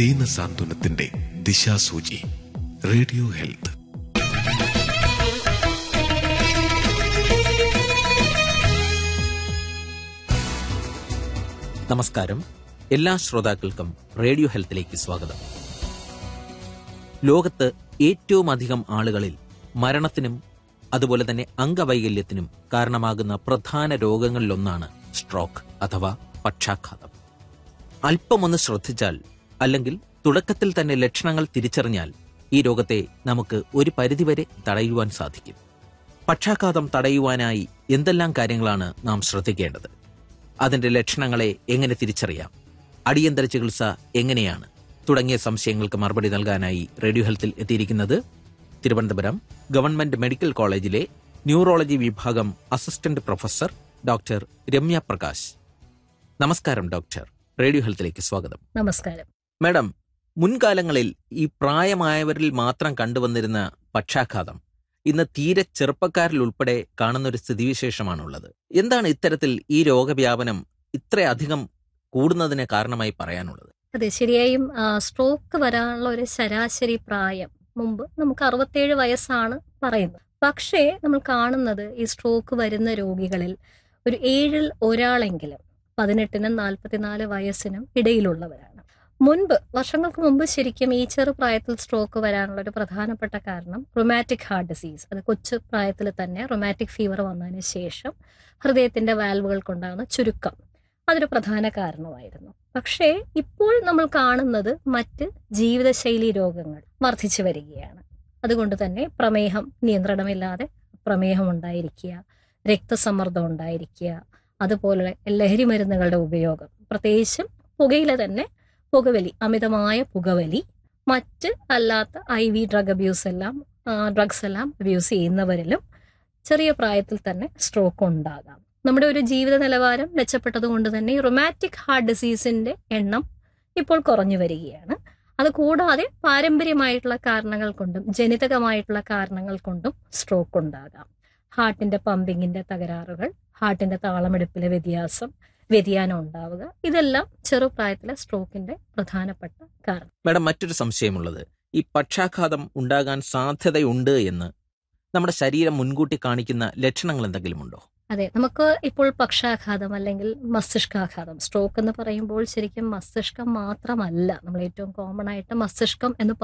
ദീനസാന്ത്വനത്തിന്റെ ദിശാസൂചി radio health നമസ്കാരം എല്ലാ ശ്രോതാക്കൾക്കും റേഡിയോ ഹെൽത്തിലേക്ക് സ്വാഗതം ലോകത്ത് ഏറ്റവും അധികം ആളുകളിൽ മരണത്തിനും അതുപോലെ തന്നെ അംഗവൈകല്യത്തിനും കാരണമാകുന്ന പ്രധാന രോഗങ്ങളിലൊന്നാണ് സ്ട്രോക്ക് അഥവാ പക്ഷാഘാതം അല്പമൊന്ന് ശ്രദ്ധിച്ചാൽ അല്ലെങ്കിൽ തുടക്കത്തിൽ തന്നെ ലക്ഷണങ്ങൾ തിരിച്ചറിഞ്ഞാൽ ഈ രോഗത്തെ നമുക്ക് ഒരു പരിധിവരെ തടയുവാൻ സാധിക്കും പക്ഷാഘാതം തടയുവാനായി എന്തെല്ലാം കാര്യങ്ങളാണ് നാം ശ്രദ്ധിക്കേണ്ടത് അതിന്റെ ലക്ഷണങ്ങളെ എങ്ങനെ തിരിച്ചറിയാം അടിയന്തര ചികിത്സ എങ്ങനെയാണ് തുടങ്ങിയ സംശയങ്ങൾക്ക് മറുപടി നൽകാനായി റേഡിയോ ഹെൽത്തിൽ എത്തിയിരിക്കുന്നത് തിരുവനന്തപുരം ഗവൺമെന്റ് മെഡിക്കൽ കോളേജിലെ ന്യൂറോളജി വിഭാഗം assistant professor doctor Ramya Prakash നമസ്കാരം ഡോക്ടർ റേഡിയോ ഹെൽത്തിലേക്ക് സ്വാഗതം നമസ്കാരം മാഡം മുൻകാലങ്ങളിൽ ഈ പ്രായമായവരിൽ മാത്രം കണ്ടുവന്നിരുന്ന പക്ഷാഘാതം ഇന്ന് തീരെ ചെറുപ്പക്കാരിൽ ഉൾപ്പെടെ കാണുന്ന ഒരു സ്ഥിതിവിശേഷമാണുള്ളത് എന്താണ് ഇത്തരത്തിൽ ഈ രോഗവ്യാപനം ഇത്രയധികം കൂടുന്നതിന് കാരണമായി പറയാനുള്ളത് അതെ ശരിയായും ആ, സ്ട്രോക്ക് വരാനുള്ള ഒരു ശരാശരി പ്രായം മുമ്പ് നമുക്ക് അറുപത്തേഴ് വയസ്സാണ് പറയുന്നത് പക്ഷേ നമ്മൾ കാണുന്നത് ഈ സ്ട്രോക്ക് വരുന്ന രോഗികളിൽ ഒരു ഏഴിൽ ഒരാളെങ്കിലും പതിനെട്ടിനും നാൽപ്പത്തിനാല് വയസ്സിനും ഇടയിലുള്ളവരാണ് മുൻപ് വർഷങ്ങൾക്ക് മുമ്പ് ശരിക്കും ഈ ചെറുപ്രായത്തിൽ സ്ട്രോക്ക് വരാനുള്ള ഒരു പ്രധാനപ്പെട്ട കാരണം റൊമാറ്റിക് ഹാർട്ട് ഡിസീസ് അത് കൊച്ചു പ്രായത്തിൽ തന്നെ റൊമാറ്റിക് ഫീവർ വന്നതിന് ശേഷം ഹൃദയത്തിന്റെ വാൽവുകൾക്കുണ്ടാകുന്ന ചുരുക്കം അതൊരു പ്രധാന കാരണമായിരുന്നു പക്ഷേ ഇപ്പോൾ നമ്മൾ കാണുന്നത് മറ്റ് ജീവിതശൈലി രോഗങ്ങൾ വർദ്ധിച്ചു വരികയാണ് അതുകൊണ്ട് തന്നെ പ്രമേഹം നിയന്ത്രണമില്ലാതെ പ്രമേഹം ഉണ്ടായിരിക്കുക രക്തസമ്മർദ്ദം ഉണ്ടായിരിക്കുക അതുപോലെ ലഹരി മരുന്നുകളുടെ ഉപയോഗം പ്രത്യേകിച്ചും പുകയില തന്നെ പുകവലി അമിതമായ പുകവലി മറ്റ് അല്ലാത്ത ഐ വി ഡ്രഗ് അബ്യൂസ് എല്ലാം ഡ്രഗ്സ് എല്ലാം അബ്യൂസ് ചെയ്യുന്നവരിലും ചെറിയ പ്രായത്തിൽ തന്നെ സ്ട്രോക്ക് ഉണ്ടാകാം നമ്മുടെ ഒരു ജീവിത നിലവാരം മെച്ചപ്പെട്ടത് കൊണ്ട് തന്നെ ഈ റൊമാറ്റിക് ഹാർട്ട് ഡിസീസിന്റെ എണ്ണം ഇപ്പോൾ കുറഞ്ഞു വരികയാണ് അത് കൂടാതെ പാരമ്പര്യമായിട്ടുള്ള കാരണങ്ങൾ കൊണ്ടും ജനിതകമായിട്ടുള്ള കാരണങ്ങൾ കൊണ്ടും സ്ട്രോക്ക് ഉണ്ടാകാം ഹാർട്ടിന്റെ പമ്പിങ്ങിന്റെ തകരാറുകൾ ഹാർട്ടിന്റെ താളമെടുപ്പിലെ വ്യത്യാസം വ്യതിയാനം ഉണ്ടാവുക ഇതെല്ലാം ചെറുപ്രായത്തിലെ സ്ട്രോക്കിന്റെ പ്രധാനപ്പെട്ട കാരണം മാഡം മറ്റൊരു സംശയമുള്ളത് ഈ പക്ഷാഘാതം ഉണ്ടാകാൻ സാധ്യതയുണ്ട് എന്ന് നമ്മുടെ ശരീരം മുൻകൂട്ടി കാണിക്കുന്ന ലക്ഷണങ്ങൾ എന്തെങ്കിലും ഉണ്ടോ അതെ നമുക്ക് ഇപ്പോൾ പക്ഷാഘാതം അല്ലെങ്കിൽ മസ്തിഷ്കാഘാതം സ്ട്രോക്ക് എന്ന് പറയുമ്പോൾ ശരിക്കും മസ്തിഷ്കം മാത്രമല്ല നമ്മൾ ഏറ്റവും കോമൺ ആയിട്ട് മസ്തിഷ്കം എന്ന്